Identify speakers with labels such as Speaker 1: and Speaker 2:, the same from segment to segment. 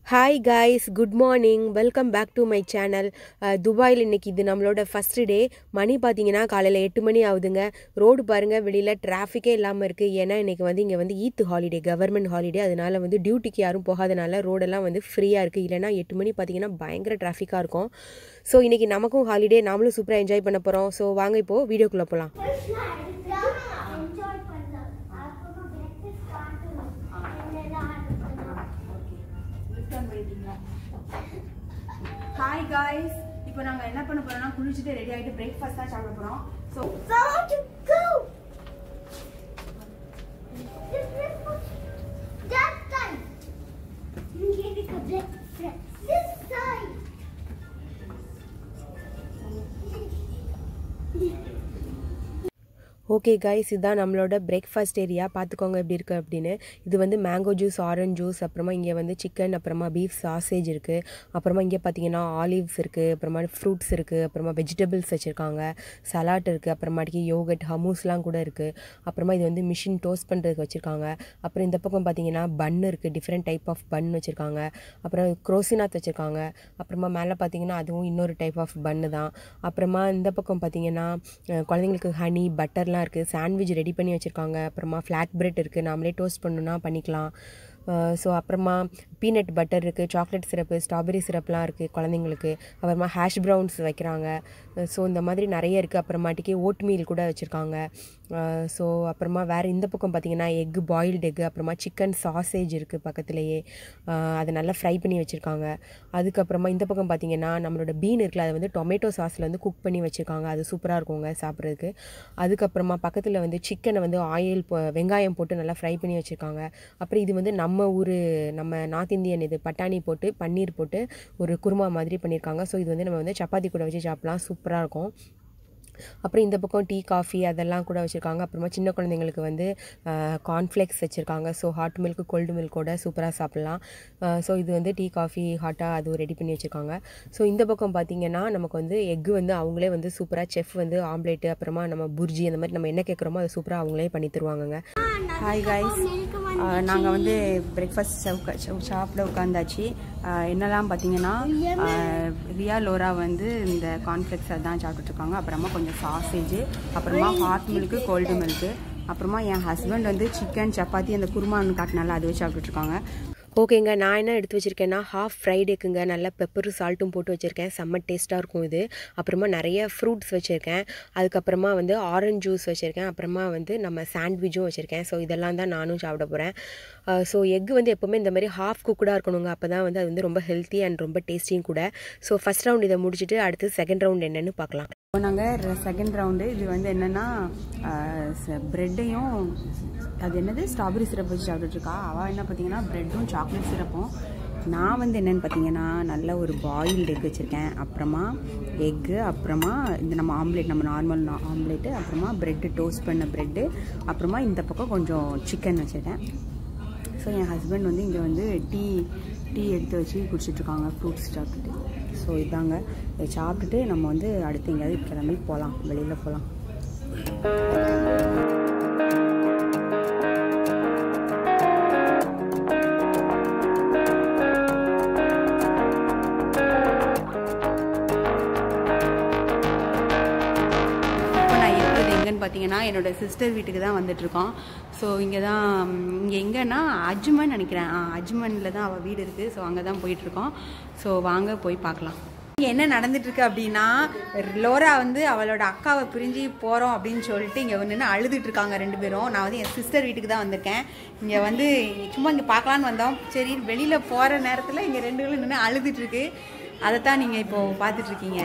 Speaker 1: Hi guys good morning welcome back to my channel துபாயில் இன்னைக்கு இது நம்மளோட ஃபஸ்ட்டு டே மணி பார்த்தீங்கன்னா காலையில் எட்டு மணி ஆகுதுங்க ரோடு பாருங்கள் வெளியில் டிராஃபிக்கே இல்லாமல் இருக்குது ஏன்னா இன்றைக்கி வந்து இங்கே வந்து ஈத் ஹாலிடே கவர்மெண்ட் ஹாலிடே அதனால வந்து டியூட்டிக்கு யாரும் போகாதனால ரோடெல்லாம் வந்து ஃப்ரீயாக இருக்குது இல்லைனா எட்டு மணி பார்த்தீங்கன்னா பயங்கர டிராஃபிக்காக இருக்கும் ஸோ இன்றைக்கி நமக்கும் ஹாலிடே நாமளும் சூப்பராக என்ஜாய் பண்ண போகிறோம் ஸோ வாங்க இப்போது வீடியோக்குள்ளே போகலாம்
Speaker 2: என்ஜாய் பண்ணலாம் அப்புறம் breakfast காட்டணும் என்னெல்லாம்
Speaker 3: ஹாய் காய்ஸ் இப்போ நாங்க என்ன பண்ண போறோம்னா குளிச்சுட்டு ரெடி ஆயிட்டு பிரேக்ஃபாஸ்ட் தான் சாப்பிட போறோம் so
Speaker 2: So to go. This breakfast. That side. இங்க இருக்க breakfast. This side.
Speaker 1: Okay guys இதுதான் நம்மளோட பிரேக்ஃபாஸ்ட் ஏரியா பார்த்துக்கோங்க எப்படி இருக்குது அப்படின்னு இது வந்து மேங்கோ ஜூஸ் ஆரஞ்ச் ஜூஸ் அப்புறமா இங்கே வந்து சிக்கன் அப்புறமா பீஃப் சாசேஜ் இருக்குது அப்புறமா இங்கே பார்த்தீங்கன்னா ஆலிவ்ஸ் இருக்குது அப்புறமா ஃப்ரூட்ஸ் இருக்குது அப்புறமா வெஜிடபிள்ஸ் வச்சுருக்காங்க சலாட் இருக்குது அப்புறமாட்டிக்கு யோகட் ஹமூஸ்லாம் கூட இருக்குது அப்புறமா இது வந்து மிஷின் டோஸ்ட் பண்ணுறதுக்கு வச்சுருக்காங்க அப்புறம் இந்த பக்கம் பார்த்தீங்கன்னா பன் இருக்குது டிஃப்ரெண்ட் டைப் ஆஃப் பன் வச்சுருக்காங்க அப்புறம் குரோசினாத் வச்சுருக்காங்க அப்புறமா மேலே பார்த்தீங்கன்னா அதுவும் இன்னொரு டைப் ஆஃப் பன்னு தான் அப்புறமா இந்த பக்கம் பார்த்தீங்கன்னா அஹ், குழந்தைங்களுக்கு ஹனி பட்டர்லாம் இருக்குது சாண்ட்விச் ரெடி பண்ணி வச்சுருக்காங்க அப்புறமா ஃப்ளாட் பிரெட் இருக்குது நாமளே டோஸ்ட் பண்ணணுன்னா பண்ணிக்கலாம் ஸோ அப்புறமா பீனட் பட்டர் இருக்குது சாக்லேட் சிரப்பு ஸ்ட்ராபெரி சிரப்லாம் இருக்குது குழந்தைங்களுக்கு அப்புறமா ஹேஷ் ப்ரௌன்ஸ் வைக்கிறாங்க ஸோ இந்த மாதிரி நிறைய இருக்குது அப்புறமாட்டிக்கு ஓட் மீல் கூட வச்சுருக்காங்க ஸோ அப்புறமா வேறு இந்த பக்கம் பார்த்தீங்கன்னா எக்கு பாயில்டு எக்கு அப்புறமா சிக்கன் சாசேஜ் இருக்குது பக்கத்துலேயே அஹ் அதை நல்லா ஃப்ரை பண்ணி வச்சுருக்காங்க அதுக்கப்புறமா இந்த பக்கம் பார்த்தீங்கன்னா நம்மளோட பீன் இருக்குல்ல அதை வந்து டொமேட்டோ சாஸில் வந்து குக் பண்ணி வச்சுருக்காங்க அது சூப்பராக இருக்குங்க சாப்பிட்றதுக்கு அதுக்கப்புறமா பக்கத்தில் வந்து சிக்கனை வந்து ஆயில் வெங்காயம் போட்டு நல்லா ஃப்ரை பண்ணி வச்சுருக்காங்க அப்புறம் இது வந்து நம்ம ஊர் நம்ம நார்த் இந்தியன் இது பட்டாணி போட்டு பன்னீர் போட்டு ஒரு குருமா மாதிரி பண்ணியிருக்காங்க ஸோ இது வந்து நம்ம வந்து சப்பாத்தி கூட வச்சு சாப்பிட்லாம் சூப்பராக இருக்கும் அப்புறம் இந்த பக்கம் டீ காஃபி அதெல்லாம் கூட வச்சுருக்காங்க அப்புறமா சின்ன குழந்தைங்களுக்கு வந்து கார்ன்ஃப்ளேக்ஸ் வச்சுருக்காங்க ஸோ ஹாட் மில்க் கோல்டு மில்கோட சூப்பராக சாப்பிட்லாம் ஸோ இது வந்து டீ காஃபி ஹாட்டாக அதுவும் ரெடி பண்ணி வச்சுருக்காங்க ஸோ இந்த பக்கம் பார்த்தீங்கன்னா நமக்கு வந்து எக்கு வந்து அவங்களே வந்து சூப்பராக செஃப் வந்து ஆம்லேட்டு அப்புறமா நம்ம புர்ஜி அந்த மாதிரி நம்ம என்ன கேட்குறோமோ அதை சூப்பராக அவங்களே பண்ணி தருவாங்கங்க
Speaker 3: ஹாய் காய்ஸ் நாங்கள் வந்து பிரேக்ஃபாஸ்ட் சாப்பிட உட்காந்தாச்சு என்னெல்லாம் பார்த்தீங்கன்னா ஆஹ், ரியா லோரா வந்து இந்த கார்ன்ஃப்ளெக்ஸ் அதான் சாப்பிட்டுட்டு இருக்காங்க அப்புறமா கொஞ்சம் சாசேஜ் அப்புறமா ஹாட் மில்க்கு கோல்டு மில்க்கு அப்புறமா என் ஹஸ்பண்ட் வந்து சிக்கன் சப்பாத்தி அந்த குருமான்னு காட்டினால அது வச்சு சாப்பிட்டுட்டு இருக்காங்க
Speaker 1: ஓகேங்க நான் என்ன எடுத்து வச்சுருக்கேன்னா ஹாஃப் ஃப்ரைடேக்குங்க நல்லா பெப்பரும் சால்ட்டும் போட்டு வச்சுருக்கேன் செம்ம டேஸ்ட்டாக இருக்கும் இது அப்புறமா நிறைய ஃப்ரூட்ஸ் வச்சுருக்கேன் அதுக்கப்புறமா வந்து ஆரஞ்ச் ஜூஸ் வச்சுருக்கேன் அப்புறமா வந்து நம்ம சாண்ட்விச்சும் வச்சுருக்கேன் ஸோ இதெல்லாம் தான் நானும் சாப்பிட போகிறேன் ஸோ எக் வந்து எப்போவுமே இந்த மாதிரி ஹாஃப் குக்குடாக இருக்கணுங்க அப்போ தான் வந்து அது வந்து ரொம்ப ஹெல்த்தி அண்ட் ரொம்ப டேஸ்டியும் கூட ஸோ ஃபஸ்ட் ரவுண்ட் இதை முடிச்சுட்டு அடுத்து செகண்ட் ரவுண்ட் என்னன்னு பார்க்கலாம்
Speaker 3: இப்போ நாங்கள் செகண்ட் ரவுண்டு இது வந்து என்னென்னா ப்ரெட்டையும் அது என்னது ஸ்ட்ராபெரி சிரப் வச்சு சாப்பிட்டுட்ருக்கா அவள் என்ன பார்த்தீங்கன்னா ப்ரெட்டும் சாக்லேட் சிரப்பும் நான் வந்து என்னென்னு பார்த்தீங்கன்னா நல்ல ஒரு பாயில்டு எக் வச்சுருக்கேன் அப்புறமா எக்கு அப்புறமா இந்த நம்ம ஆம்லேட் நம்ம நார்மல் ஆம்லேட்டு அப்புறமா ப்ரெட்டு டோஸ்ட் பண்ண ப்ரெட்டு அப்புறமா இந்த பக்கம் கொஞ்சம் சிக்கன் வச்சுருக்கேன் ஸோ என் ஹஸ்பண்ட் வந்து இங்கே வந்து டீ டீ எடுத்து வச்சு குடிச்சிட்ருக்காங்க ஃப்ரூட்ஸ் சாப்பிட்டுட்டு ஸோ இதாங்க இதை சாப்பிட்டுட்டு நம்ம வந்து அடுத்து எங்கேயாவது கிளம்பி போகலாம் வெளியில் போகலாம் இப்போ நான் இருக்கிறது எங்கன்னு பார்த்தீங்கன்னா என்னோட சிஸ்டர் வீட்டுக்கு தான் வந்துட்டுருக்கோம் ஸோ இங்கே தான் இங்கே எங்கன்னா அஜ்மன் நினைக்கிறேன் ஆ அஜ்மனில் தான் அவள் வீடு இருக்குது ஸோ அங்கே தான் போயிட்டுருக்கோம் ஸோ வாங்க போய் பார்க்கலாம் இங்கே என்ன நடந்துட்டு இருக்கு அப்படின்னா லோரா வந்து அவளோட அக்காவை பிரிஞ்சு போகிறோம் அப்படின்னு சொல்லிட்டு இங்கே வந்து நின்று அழுதுட்டு இருக்காங்க ரெண்டு பேரும் நான் வந்து என் சிஸ்டர் வீட்டுக்கு தான் வந்திருக்கேன் இங்கே வந்து சும்மா இங்கே பார்க்கலான்னு வந்தோம் சரி வெளியில் போகிற நேரத்தில் இங்கே ரெண்டு பேரும் நின்று அழுதுட்டு இருக்கு அதை தான் நீங்கள் இப்போது பார்த்துட்டு இருக்கீங்க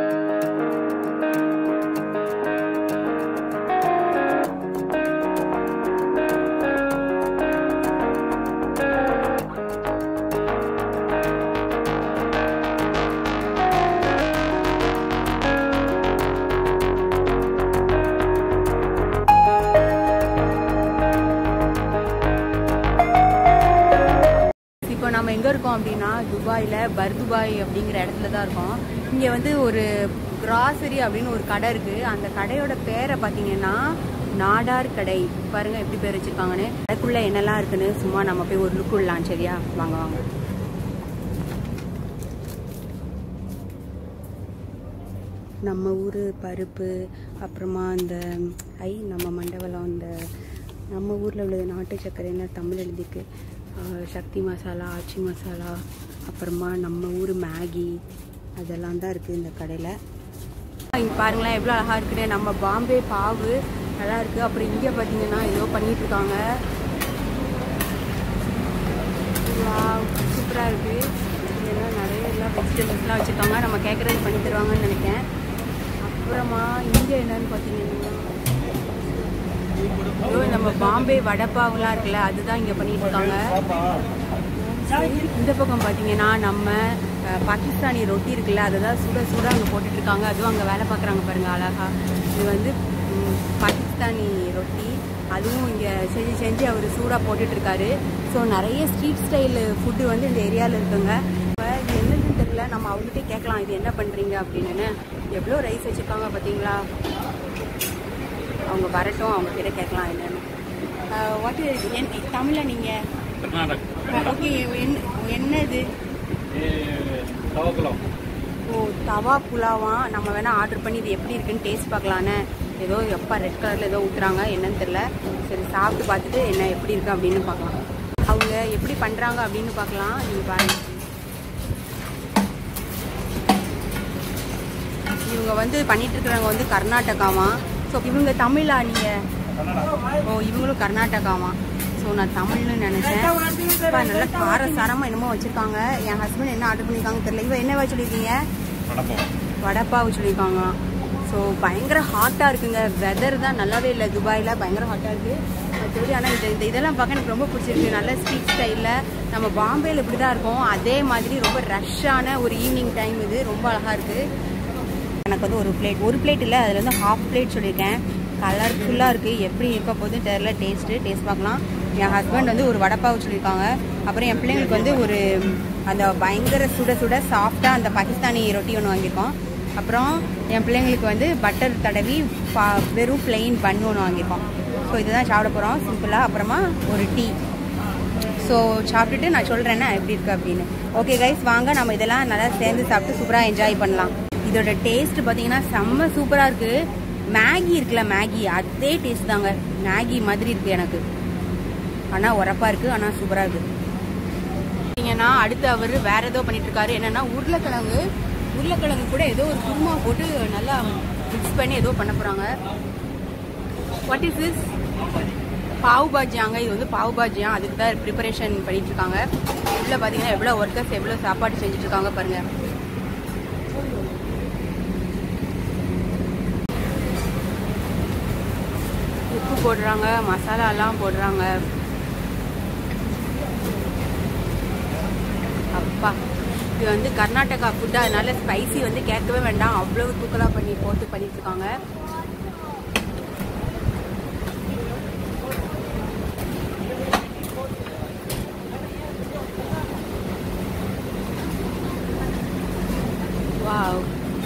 Speaker 3: இப்போ நம்ம எங்கே இருக்கோம் அப்படின்னா துபாயில் பர்துபாய் அப்படிங்கிற இடத்துல தான் இருக்கோம் இங்கே வந்து ஒரு கிராசரி அப்படின்னு ஒரு கடை இருக்குது அந்த கடையோட பேரை பார்த்தீங்கன்னா நாடார் கடை பாருங்க எப்படி பேர் வச்சிருக்காங்கன்னு கடைக்குள்ள என்னெல்லாம் இருக்குன்னு சும்மா நம்ம போய் ஒரு லுக் விடலாம் சரியா வாங்க வாங்க நம்ம ஊர் பருப்பு அப்புறமா அந்த ஐ நம்ம மண்டபலம் அந்த நம்ம ஊரில் உள்ள நாட்டு சர்க்கரைன்னு தமிழ் எழுதிக்கு ஆஹ், சக்தி மசாலா ஆச்சி மசாலா அப்புறமா நம்ம ஊர் மேகி அதெல்லாம் தான் இருக்குது இந்த கடையில் இங்கே பாருங்களேன் எவ்வளோ அழகாக இருக்குது நம்ம பாம்பே பாவு நல்லா இருக்குது அப்புறம் இங்கே பார்த்தீங்கன்னா ஏதோ பண்ணிட்டு இருக்காங்க சூப்பராக இருக்குது இதெல்லாம் நிறைய எல்லாம் வெஜிடபிள்ஸ்லாம் வச்சுருக்காங்க நம்ம கேட்குறது பண்ணி தருவாங்கன்னு நினைக்கிறேன் அப்புறமா இங்கே என்னன்னு பார்த்தீங்கன்னா ஐயோ நம்ம பாம்பே வடப்பாவுலாம் இருக்குல்ல அதுதான் இங்கே பண்ணிட்டு இருக்காங்க இந்த பக்கம் பார்த்தீங்கன்னா நம்ம அஹ், பாகிஸ்தானி ரொட்டி இருக்குல்ல அதை தான் சுட சுட அங்கே போட்டுட்டு இருக்காங்க அதுவும் அங்கே வேலை பார்க்குறாங்க பாருங்க அழகா இது வந்து ம், பாகிஸ்தானி ரொட்டி அதுவும் இங்கே செஞ்சு செஞ்சு அவர் சூடாக போட்டுட்டு இருக்காரு ஸோ நிறைய ஸ்ட்ரீட் ஸ்டைல் ஃபுட்டு வந்து இந்த ஏரியாவில் இருக்குங்க இப்போ இது என்னன்னு தெரியல நம்ம அவங்ககிட்ட கேட்கலாம் இது என்ன பண்ணுறீங்க அப்படின்னு எவ்வளோ ரைஸ் வச்சுருக்காங்க பார்த்தீங்களா அவங்க வரட்டும் அவங்க கிட்ட கேட்கலாம் என்னன்னு வாட் என் தமிழில் நீங்கள்
Speaker 4: ಕರ್ನಾಟಕ
Speaker 3: ஓகே என்ன என்னது
Speaker 4: ತವಕಲಂ
Speaker 3: ஓ தவா புலாவா நம்ம வேணா ஆர்டர் பண்ணி இது எப்படி இருக்குன்னு டேஸ்ட் பார்க்கலான்னு ஏதோ எப்பா ரெட் கலர்ல ஏதோ ஊத்துறாங்க என்னன்னு தெரியல சரி சாப்பிட்டு பார்த்துட்டு என்ன எப்படி இருக்கு அப்படின்னு பார்க்கலாம் அவங்க எப்படி பண்றாங்க அப்படின்னு பார்க்கலாம் நீங்க பாருங்க இவங்க வந்து பண்ணிட்டு இருக்கிறவங்க வந்து கர்நாடகாவா ஸோ இவங்க தமிழா நீங்க ஓ இவங்களும் கர்நாடகாவா ஸோ நான் தமிழ்னு நினைச்சேன் அப்பா நல்லா காரசாரமாக என்னமோ வச்சுருக்காங்க என் ஹஸ்பண்ட் என்ன ஆர்டர் பண்ணியிருக்காங்க தெரியல இவ என்ன வச்சுருக்கீங்க
Speaker 4: வடப்பம்
Speaker 3: வடப்பாவு சொல்லியிருக்காங்களாம் ஸோ பயங்கர ஹாட்டாக இருக்குங்க வெதர் தான் நல்லாவே இல்லை துபாயில் பயங்கர ஹாட்டாக இருக்குது மற்றபடி ஆனால் இது இந்த இதெல்லாம் பார்க்க எனக்கு ரொம்ப பிடிச்சிருக்கு நல்ல ஸ்ட்ரீட் ஸ்டைலில் நம்ம பாம்பேயில் இப்படி தான் இருக்கோம் அதே மாதிரி ரொம்ப ரஷ்ஷான ஒரு ஈவினிங் டைம் இது ரொம்ப அழகாக இருக்குது எனக்கு வந்து ஒரு பிளேட் ஒரு பிளேட் இல்லை அதில் வந்து ஹாஃப் பிளேட் சொல்லியிருக்கேன் கலர்ஃபுல்லாக இருக்குது எப்படி இருக்க போதும் தெரில டேஸ்ட்டு டேஸ்ட் பார்க்கலாம் என் ஹஸ்பண்ட் வந்து ஒரு வடப்பாவு சொல்லியிருக்காங்க அப்புறம் என் பிள்ளைங்களுக்கு வந்து ஒரு அந்த பயங்கர சுட சுட சாஃப்டாக அந்த பாகிஸ்தானி ரொட்டி ஒன்று வாங்கியிருக்கோம் அப்புறம் என் பிள்ளைங்களுக்கு வந்து பட்டர் தடவி பா வெறும் பிளெயின் பன் ஒன்று வாங்கியிருக்கோம் ஸோ இதுதான் சாப்பிட போகிறோம் சிம்பிளாக அப்புறமா ஒரு டீ ஸோ சாப்பிட்டுட்டு நான் சொல்கிறேன்னா எப்படி இருக்கு அப்படின்னு ஓகே கைஸ் வாங்க நம்ம இதெல்லாம் நல்லா சேர்ந்து சாப்பிட்டு சூப்பராக என்ஜாய் பண்ணலாம் இதோட டேஸ்ட் பார்த்தீங்கன்னா செம்ம சூப்பராக இருக்குது மேகி இருக்குல்ல மேகி அதே டேஸ்ட் தாங்க மேகி மாதிரி இருக்குது எனக்கு ஆனால் உரப்பாக இருக்குது ஆனால் சூப்பராக இருக்குது பார்த்தீங்கன்னா அடுத்து அவர் வேற ஏதோ பண்ணிட்டு இருக்காரு என்னன்னா உருளைக்கிழங்கு உருளைக்கிழங்கு கூட ஏதோ ஒரு குருமா போட்டு நல்லா மிக்ஸ் பண்ணி ஏதோ பண்ண போகிறாங்க வாட் இஸ் திஸ் பாவ் பாஜியாங்க இது வந்து பாவ் பாஜியா அதுக்கு தான் ப்ரிப்பரேஷன் பண்ணிட்டு இருக்காங்க உள்ள பார்த்தீங்கன்னா எவ்வளோ ஒர்க்கர்ஸ் எவ்வளோ சாப்பாடு செஞ்சுட்டு இருக்காங்க பாருங்க உப்பு போடுறாங்க மசாலாலாம் போடுறாங்க அப்பா இது வந்து கர்நாடகா ஃபுட்டு அதனால ஸ்பைசி வந்து கேட்கவே வேண்டாம் அவ்வளவு தூக்கலாக பண்ணி போட்டு பண்ணிட்டு இருக்காங்க வாவ்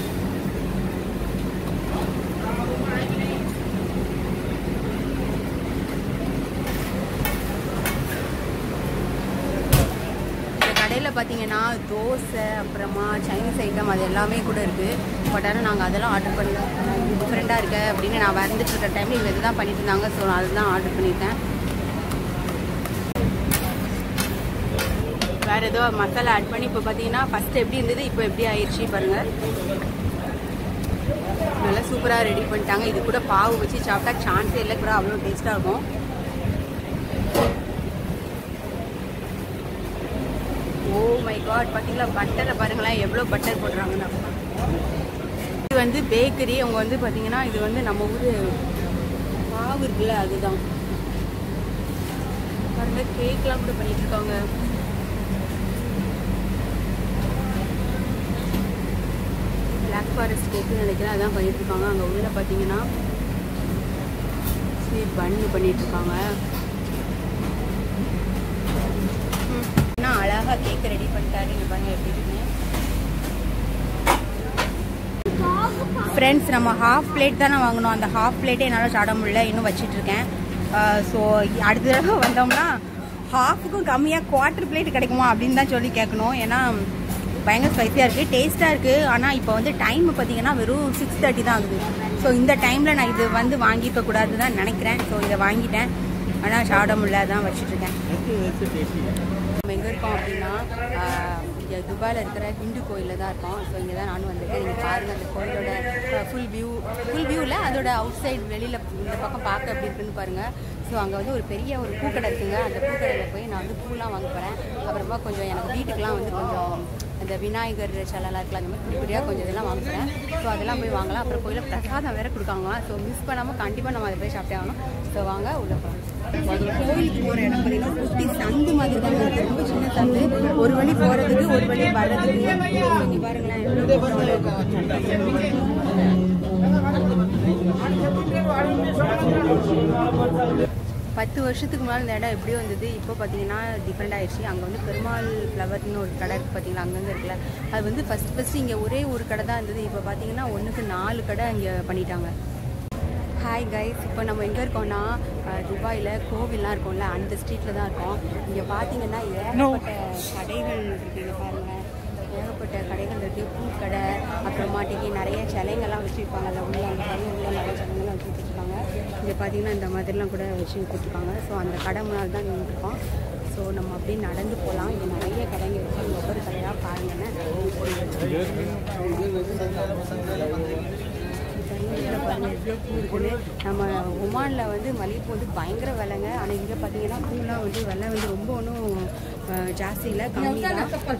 Speaker 3: இந்த கடையில் பார்த்தீங்கன்னா தோசை அப்புறமா சைனீஸ் ஐட்டம் அது எல்லாமே கூட இருக்குது பட் ஆனால் நாங்கள் அதெல்லாம் ஆர்டர் பண்ணல டிஃப்ரெண்ட்டாக இருக்கு அப்படின்னு நான் வந்துட்டு இருக்க டைமில் இவங்க இதுதான் பண்ணிட்டு இருந்தாங்க ஸோ நான் அதுதான் ஆர்டர் பண்ணிட்டேன் வேறு ஏதோ மசாலா ஆட் பண்ணி இப்போ பார்த்தீங்கன்னா ஃபஸ்ட்டு எப்படி இருந்தது இப்போ எப்படி ஆயிடுச்சு பாருங்கள் நல்லா சூப்பராக ரெடி பண்ணிட்டாங்க இது கூட பாவு வச்சு சாப்பிட்டா சான்ஸே இல்லை கூட அவ்வளோ டேஸ்ட்டாக இருக்கும் ஓ மை காட் பார்த்தீங்களா பட்டரை பாருங்களேன் எவ்வளோ பட்டர் போடுறாங்கன்னு இது வந்து பேக்கரி அவங்க வந்து பார்த்தீங்கன்னா இது வந்து நம்ம ஊர் மாவு இருக்குல்ல அதுதான் பாருங்க கேக்லாம் கூட பண்ணிட்டு இருக்காங்க பிளாக் ஃபாரஸ்ட் கேக்குன்னு நினைக்கிறேன் அதான் பண்ணிட்டு இருக்காங்க அங்கே உள்ள பார்த்தீங்கன்னா ஸ்வீட் பண்ணு பண்ணிட்டு இருக்காங்க ம். என்ன அழகா கேக் ரெடி பண்ணிட்டாரு இங்க பாருங்க எப்படி இருக்குன்னு ஃப்ரெண்ட்ஸ் நம்ம ஹாஃப் பிளேட் தானே வாங்கினோம் அந்த ஹாஃப் பிளேட்டே என்னால் சாப்பிட முடியல இன்னும் வச்சிட்டு இருக்கேன் ஸோ அடுத்த தடவை வந்தோம்னா ஹாஃபுக்கும் கம்மியாக குவார்ட்டர் பிளேட் கிடைக்குமா அப்படின்னு தான் சொல்லி கேட்கணும் ஏன்னா பயங்கர ஸ்பைஸியாக இருக்குது டேஸ்ட்டாக இருக்குது ஆனால் இப்போ வந்து டைம் பார்த்தீங்கன்னா வெறும் சிக்ஸ் தேர்ட்டி தான் ஆகுது ஸோ இந்த டைமில் நான் இது வந்து வாங்கிக்க கூடாது தான் நினைக்கிறேன் ஸோ இதை வாங்கிட்டேன் ஆனால் சாப்பிட முடியல தான் வச்சுட்ருக்கேன் நம்ம எங்கே இருக்கோம் அப்படின்னா ஆஹ், இங்கே துபாயில் இருக்கிற ஹிந்து கோயிலில் தான் இருக்கோம் ஸோ இங்கே தான் நானும் வந்திருக்கேன் நீங்கள் பாருங்கள் அந்த கோயிலோட ஃபுல் வியூ ஃபுல் வியூவில் அதோட அவுட் சைடு வெளியில் இந்த பக்கம் பார்க்க எப்படி இருக்குன்னு பாருங்கள் ஸோ அங்கே வந்து ஒரு பெரிய ஒரு பூக்கடை இருக்குங்க அந்த பூக்கடையில் போய் நான் வந்து பூலாம் வாங்க போகிறேன் அப்புறமா கொஞ்சம் எனக்கு வீட்டுக்கெலாம் வந்து கொஞ்சம் அந்த விநாயகர் சிலைலாம் இருக்குல்ல அந்த மாதிரி குட்டி குட்டியாக கொஞ்சம் இதெல்லாம் வாங்க போகிறேன் ஸோ அதெல்லாம் போய் வாங்கலாம் அப்புறம் கோயிலில் பிரசாதம் வேறு கொடுக்காங்க ஸோ மிஸ் பண்ணாமல் கண்டிப்பாக நம்ம அதை போய் சாப்பிட்டே ஆகணும் ஸோ வாங்க உள்ளே போகலாம் கோயிலுக்கு போகிற இடம் பார்த்தீங்கன்னா குட்டி சந்து மாதிரி தான் இருக்கு ரொம்ப சின்ன சந்து ஒரு வழி போகிறதுக்கு ஒரு வழி வர்றதுக்கு இங்க பாருங்களேன் எவ்வளவு கூட்டம் இருக்கு. பத்து வருஷத்துக்கு முன்னாடி இந்த இடம் எப்படி வந்தது இப்போ பார்த்தீங்கன்னா டிஃப்ரெண்ட் ஆயிடுச்சு அங்கே வந்து பெருமாள் ஃப்ளவர்னு ஒரு கடை இருக்குது பார்த்தீங்களா அங்கங்கே இருக்குல்ல அது வந்து ஃபஸ்ட் ஃபஸ்ட்டு இங்கே ஒரே ஒரு கடை தான் இருந்தது இப்போ பார்த்தீங்கன்னா ஒன்றுக்கு நாலு கடை இங்கே பண்ணிட்டாங்க ஹாய் கைஸ் இப்போ நம்ம எங்கே இருக்கோம்னா அஹ், துபாயில் கோவில்லாம் இருக்கும்ல அந்த ஸ்ட்ரீட்டில் தான் இருக்கோம் இங்கே பார்த்தீங்கன்னா ஏகப்பட்ட கடைகள் இருக்குங்க பாருங்கள் ஏகப்பட்ட கடைகள் இருக்குது பூக்கடை அப்புறமாட்டிக்கு நிறைய சிலைங்கள்லாம் வச்சுருப்பாங்க அதில் உள்ள அந்த கடை உள்ள நிறைய சிலைங்கள்லாம் வச்சு வச்சுருக்காங்க இங்கே பார்த்தீங்கன்னா இந்த மாதிரிலாம் கூட வச்சு கொடுத்துருக்காங்க ஸோ அந்த கடை முன்னால் தான் நின்றுருக்கோம் ஸோ நம்ம அப்படியே நடந்து போகலாம் இங்கே நிறைய கடைங்க இருக்குது இங்க ஒவ்வொரு கடையாக பாருங்கன்னு தண்ணியில் பாருங்க எவ்வளோ பூ இருக்குன்னு நம்ம ஒமானில் வந்து மல்லிகைப்பூ வந்து பயங்கர விலைங்க ஆனால் இங்கே பார்த்தீங்கன்னா பூலாம் வந்து விலை வந்து ரொம்ப ஒன்றும் ஜாஸ்தி இல்லை கம்மி தான்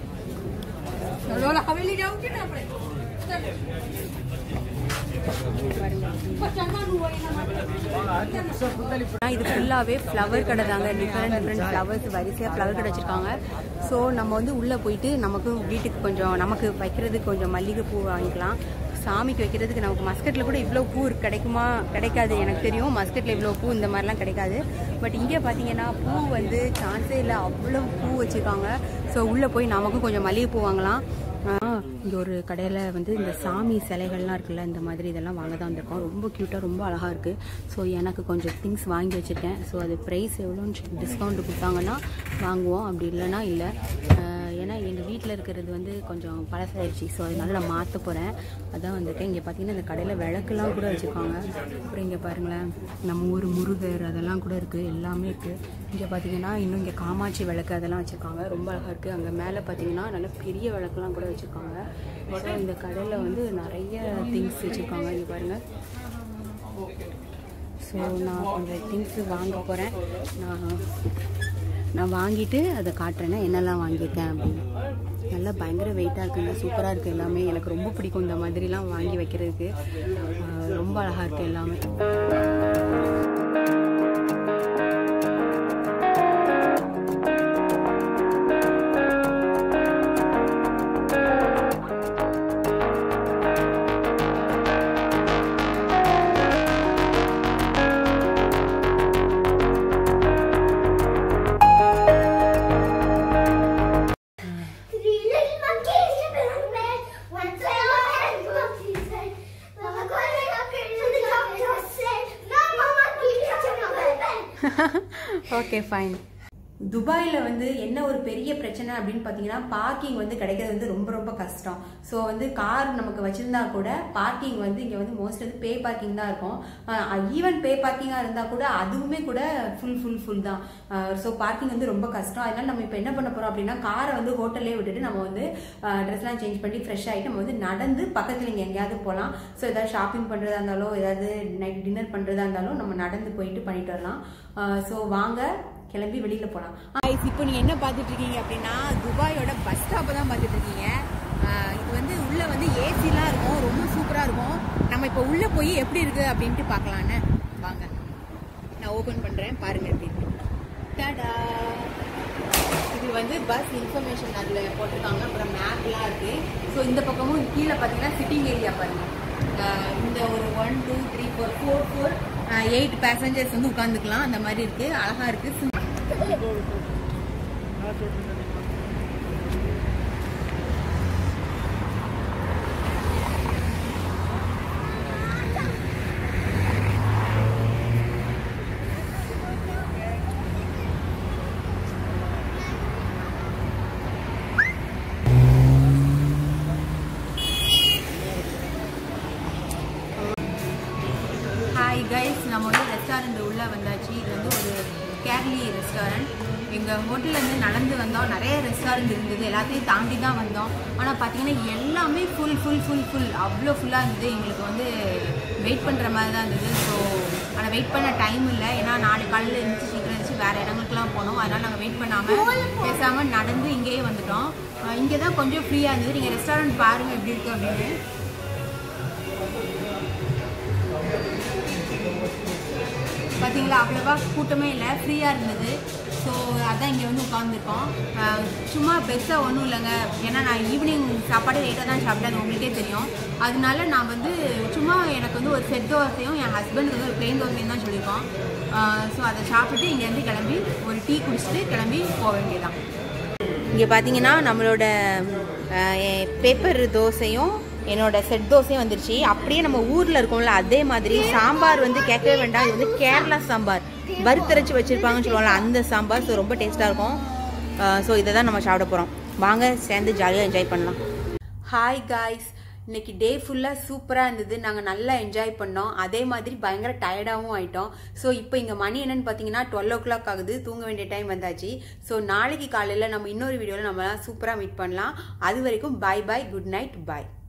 Speaker 3: ஆனா இது ஃபுல்லாகவே ஃப்ளவர் கடை தாங்க டிஃப்ரெண்ட் டிஃப்ரெண்ட் ஃப்ளவர்ஸ் வரிசையாக ஃப்ளவர் கடை வச்சுருக்காங்க ஸோ நம்ம வந்து உள்ளே போயிட்டு நமக்கு வீட்டுக்கு கொஞ்சம் நமக்கு வைக்கிறதுக்கு கொஞ்சம் மல்லிகை பூ வாங்கிக்கலாம் சாமிக்கு வைக்கிறதுக்கு நமக்கு மஸ்கட்டில் கூட இவ்வளோ பூ இருக்கு- கிடைக்குமா கிடைக்காது எனக்கு தெரியும் மஸ்கட்டில் இவ்வளோ பூ இந்த மாதிரிலாம் கிடைக்காது பட் இங்கே பார்த்தீங்கன்னா பூ வந்து சான்ஸே இல்லை அவ்வளோ பூ வச்சுருக்காங்க ஸோ உள்ளே போய் நமக்கும் கொஞ்சம் மல்லிகை பூ வாங்கலாம் இங்கே ஒரு கடையில் வந்து இந்த சாமி சிலைகள்லாம் இருக்குல்ல இந்த மாதிரி இதெல்லாம் வாங்க தான் வந்திருக்கோம் ரொம்ப க்யூட்டாக ரொம்ப அழகாக இருக்குது ஸோ எனக்கு கொஞ்சம் திங்ஸ் வாங்கி வச்சுருக்கேன் ஸோ அது ப்ரைஸ் எவ்வளோன்னு டிஸ்கவுண்ட் கொடுத்தாங்கன்னா வாங்குவோம் அப்படி இல்லைன்னா இல்லை அஹ் ஏன்னா எங்கள் வீட்டில் இருக்கிறது வந்து கொஞ்சம் பழசாயிடுச்சு ஸோ அதனால நான் மாற்ற போகிறேன் அதான் வந்திருக்கேன் இங்கே பார்த்தீங்கன்னா இந்த கடையில் விளக்குலாம் கூட வச்சுருக்காங்க அப்புறம் இங்கே பாருங்களேன் நம்ம ஊர் முருகர் அதெல்லாம் கூட இருக்குது எல்லாமே இருக்குது இங்கே பார்த்தீங்கன்னா இன்னும் இங்கே காமாட்சி விளக்கு அதெல்லாம் வச்சுருக்காங்க ரொம்ப அழகாக இருக்குது அங்கே மேலே பார்த்தீங்கன்னா நல்ல பெரிய விளக்குலாம் கூட வச்சுருக்காங்க ஸோ இந்த கடையில் வந்து நிறைய திங்ஸ் வச்சுருக்காங்க இங்கே பாருங்கள் ஸோ நான் கொஞ்சம் திங்ஸ் வாங்க போகிறேன் நான் நான் வாங்கிட்டு அதை காட்டுறேன்னா என்னெல்லாம் வாங்கியிருக்கேன் அப்படின்னு நல்லா பயங்கர வெயிட்டாக இருக்குங்க சூப்பராக இருக்குது எல்லாமே எனக்கு ரொம்ப பிடிக்கும் இந்த மாதிரிலாம் வாங்கி வைக்கிறதுக்கு ஆஹ் ரொம்ப அழகாக இருக்குது எல்லாமே
Speaker 2: Three little monkeys living on the bed. One fell off and monkey said, Mama, go and up here. And the doctor said, No, Mama, keep touching on the bed.
Speaker 3: Okay fine துபாயில் வந்து என்ன ஒரு பெரிய பிரச்சனை அப்படின்னு பார்த்தீங்கன்னா parking வந்து கிடைக்கிறது வந்து ரொம்ப ரொம்ப கஷ்டம் ஸோ வந்து கார் நமக்கு வச்சிருந்தா கூட பார்க்கிங் வந்து இங்கே வந்து மோஸ்ட் வந்து பே பார்க்கிங் தான் இருக்கும் ஈவன் பே பார்க்கிங்காக இருந்தால் கூட அதுவுமே கூட ஃபுல் ஃபுல் ஃபுல் தான் ஸோ பார்க்கிங் வந்து ரொம்ப கஷ்டம் அதனால நம்ம இப்போ என்ன பண்ண போகிறோம் அப்படின்னா காரை வந்து ஹோட்டல்லே விட்டுட்டு நம்ம வந்து ட்ரெஸ்லாம் சேஞ்ச் பண்ணி ஃப்ரெஷ் ஆகிட்டு நம்ம வந்து நடந்து பக்கத்தில் இங்கே எங்கேயாவது போகலாம் ஸோ ஏதாவது ஷாப்பிங் பண்ணுறதா இருந்தாலும் ஏதாவது நைட் டின்னர் பண்ணுறதா இருந்தாலும் நம்ம நடந்து போயிட்டு பண்ணிட்டு வரலாம் ஸோ வாங்க கிளம்பி வெளியில் போகலாம் இப்போ நீங்கள் என்ன பார்த்துட்டு இருக்கீங்க அப்படின்னா துபாயோட பஸ் ஸ்டாப்பை தான் பார்த்துட்டு இருக்கீங்க ஆஹ் இது வந்து உள்ளே வந்து ஏசிலாம் இருக்கும் ரொம்ப சூப்பராக இருக்கும் நம்ம இப்போ உள்ளே போய் எப்படி இருக்குது அப்படின்ட்டு பார்க்கலான்னு வாங்க நான் ஓப்பன் பண்ணுறேன் பாருங்கள் எப்படி இருக்கு டாடா இது வந்து பஸ் இன்ஃபர்மேஷன் அதில் போட்டிருக்காங்க அப்புறம் மேப்லாம் இருக்குது ஸோ இந்த பக்கமும் கீழே பார்த்தீங்கன்னா சிட்டிங் ஏரியா பாருங்கள் ஆஹ் இந்த ஒரு one two three four four four eight passengers வந்து உட்காந்துக்கலாம் அந்த மாதிரி இருக்குது அழகாக இருக்குது எங்கள் ஹோட்டல்லேருந்து நடந்து வந்தோம் நிறைய ரெஸ்டாரண்ட் இருந்தது எல்லாத்தையும் தாண்டி தான் வந்தோம் ஆனால் பார்த்தீங்கன்னா எல்லாமே ஃபுல் ஃபுல் ஃபுல் ஃபுல் அவ்வளோ ஃபுல்லாக இருந்தது எங்களுக்கு வந்து வெயிட் பண்ணுற மாதிரி தான் இருந்தது ஸோ ஆனால் வெயிட் பண்ண டைம் இல்லை ஏன்னா நாளை காலையில் இருந்துச்சு சீக்கிரம் இருந்துச்சு வேறு இடங்களுக்குலாம் போனோம் அதனால் நாங்கள் வெயிட் பண்ணாமல் பேசாமல் நடந்து இங்கேயே வந்துட்டோம் இங்கே தான் கொஞ்சம் ஃப்ரீயாக இருந்தது நீங்கள் ரெஸ்டாரண்ட் பாருங்கள் எப்படி இருக்குது அப்படின்னு பார்த்தீங்களா அவ்வளோவா கூட்டமே இல்லை ஃப்ரீயாக இருந்தது ஸோ அதான் இங்கே வந்து உட்காந்துருக்கோம் சும்மா பெருசாக ஒன்றும் இல்லைங்க ஏன்னா நான் ஈவினிங் சாப்பாடு லேட்டாக தான் சாப்பிட்டேன் அது உங்களுக்கே தெரியும் அதனால நான் வந்து சும்மா எனக்கு வந்து ஒரு செட் தோசையும் என் ஹஸ்பண்டுக்கு வந்து ஒரு பிளெயின் தோசையும் தான் சொல்லியிருக்கோம் ஸோ அதை சாப்பிட்டுட்டு இங்கேருந்து கிளம்பி ஒரு டீ குடிச்சிட்டு கிளம்பி போக வேண்டியதான் இங்கே பார்த்தீங்கன்னா நம்மளோட பேப்பர் தோசையும் என்னோட செட் தோசையும் வந்துருச்சு அப்படியே நம்ம ஊரில் இருக்கோம்ல அதே மாதிரி சாம்பார் வந்து கேட்கவே வேண்டாம் இது வந்து கேரளா சாம்பார் வறுத்தரைச்சி வச்சுருப்பாங்கன்னு சொல்லுவாங்கல்ல அந்த சாம்பார் ஸோ ரொம்ப டேஸ்ட்டாக இருக்கும் ஸோ இதை தான் நம்ம சாப்பிட போகிறோம் வாங்க சேர்ந்து ஜாலியாக என்ஜாய் பண்ணலாம் ஹாய் காய்ஸ் இன்னைக்கு டே ஃபுல்லாக சூப்பராக இருந்தது நாங்கள் நல்லா என்ஜாய் பண்ணோம் அதே மாதிரி பயங்கர டயர்டாகவும் ஆயிட்டோம் ஸோ இப்போ இங்கே மணி என்னன்னு பார்த்தீங்கன்னா டுவெல் ஓ கிளாக் ஆகுது தூங்க வேண்டிய டைம் வந்தாச்சு ஸோ நாளைக்கு காலையில் நம்ம இன்னொரு வீடியோவில் நம்ம சூப்பராக மீட் பண்ணலாம் அது வரைக்கும் பாய் பாய் குட் நைட் பாய்